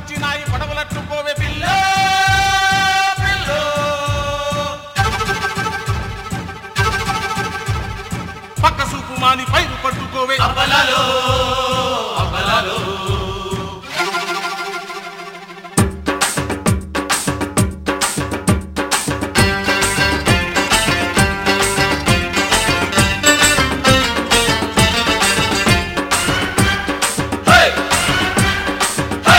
వచ్చినాయి పడవలట్టు పోవే pillow pillow పక్క సూపు మాని పైరు పట్టుకోవే అబలాలో అబలాలో హే హే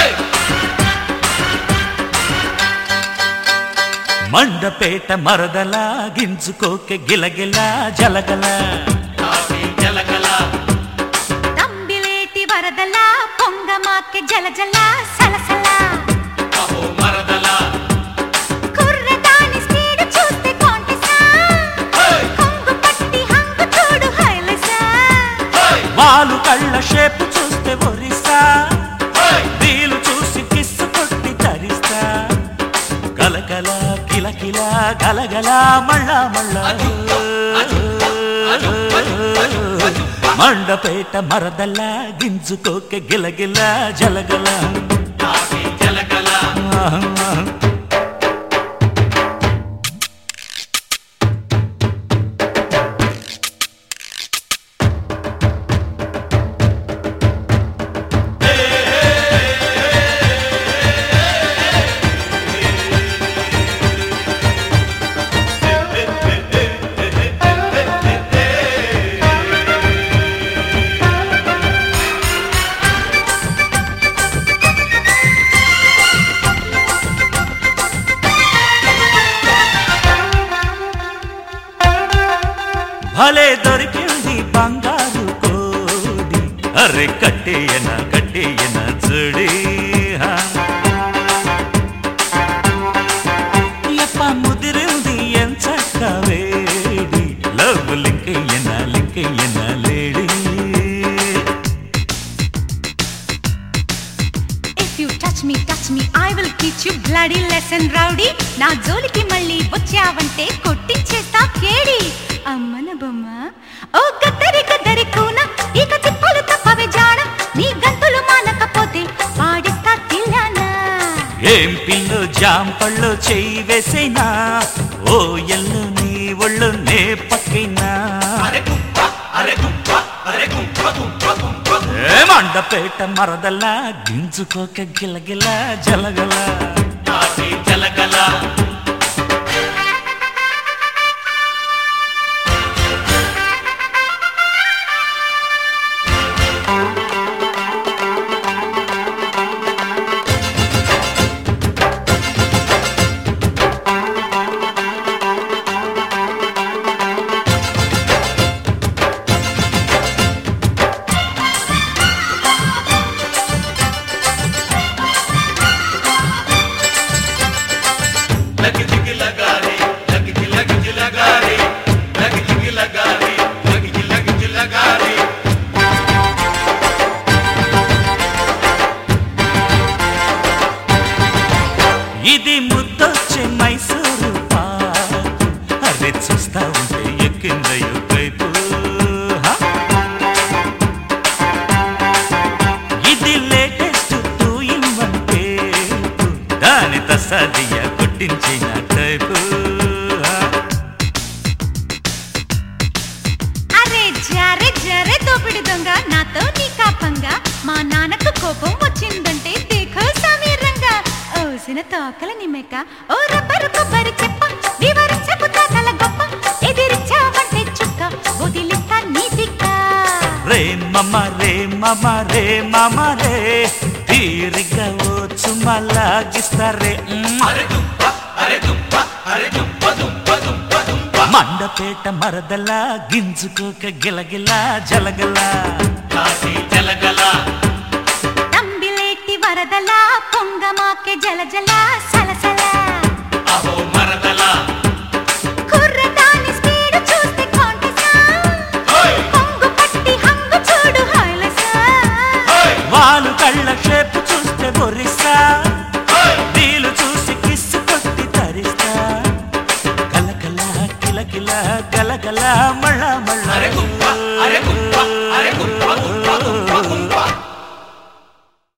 మండపేట మరదలా గింజుకోకె గిలగిల జలగల కాఫీ జలగల తంబిలేటి వరదలా పొంగమాకె జలజల సలసల అహో మరదల కుర్రదాని స్పీడ్ చూస్తే కాంటెసా హే కొంగు పట్టి హంగు చూడు హైలసా హే వాలు కళ్ళ షేపు చూస్తే ఒరిస్సా హే వీలు చూసి కిస్సు కొట్టి తరిస్తా కలకల కిలకిల గలగల మళ్ళా మళ్ళా మండపేట మరదల్లా గింజుకోకె గిలగిల జలగల కాఫీ జలగల భలే దొరికింది బంగారు కోడి అరే కట్టేయన కట్టేయన చూడి హా. ఎప్ప ముదిరింది ఎంచక్క వేడి లవ్ లింకయ్యన లింకయ్యన lady if you touch me touch me I will teach you bloody lesson rowdy నా జోలికి మళ్ళీ వచ్చావంటే కొట్టించేస్తా కేడి అమ్మన బొమ్మ ఓ గద్దరి గద్దరి కూన ఇక తిప్పలు తప్పవే జాడ నీ గంతులు మానకపోతే పాడిస్తా తిల్లానా ఏం పిల్లు జాంపళ్ళు చేయి వేసేనా ఓ ఎల్లు నీ ఒళ్ళు నే పక్కైనా అరే గుంప అరే గుంప అరే గుంప గుంప గుంప గుంప ఏ మండపేట మరదల్లా గింజుకోక గిలగిల జలగల కాఫీ జలగల లగి జిగి లగారే లగి జి లగి జి లగారే లగి జిగి లగారే లగి జి లగి జి లగారే ఇది ముద్దొచ్చే మైసూరు పాకు అదే చూస్తా ఉంటే ఎక్కిందయ్యో కైపు హా? ఇది latest two in one tape దాని తసాదియ కొట్టించిన టైపు హా? అరే జరే జరే దోపిడి దొంగ నాతో నీ కాపంగా మా నాన్నకు కోపం వచ్చిందంటే దేఖో సమీరంగా ఓసిన తోకల నిమ్మక ఓ రబ్బరు కొబ్బరి చెప్ప వివరి చెబుతా తల గొప్ప ఎదిరించావంటే చుక్క వదిలిస్తా నీ దిక్క రే మమ రే మమ రే మమ రే తీరిగా వచ్చు మలాగిస్తారే మ్మ్. అరే దుంప అరే దుంప అరే దుంప దుంప దుంప దుంప మండపేట మరదలా గింజుకోక గిలగిల జలగల కాఫీ జలగల తంబిలేటి వరదలా పొంగమాకే జల జల సలసల అహో మరదల కుర్రదాని స్పీడ్ చూస్తే కాంటెసా హే కొంగు పట్టి హంగు చూడు హైలసా హే వాలు కళ్ళ షేప్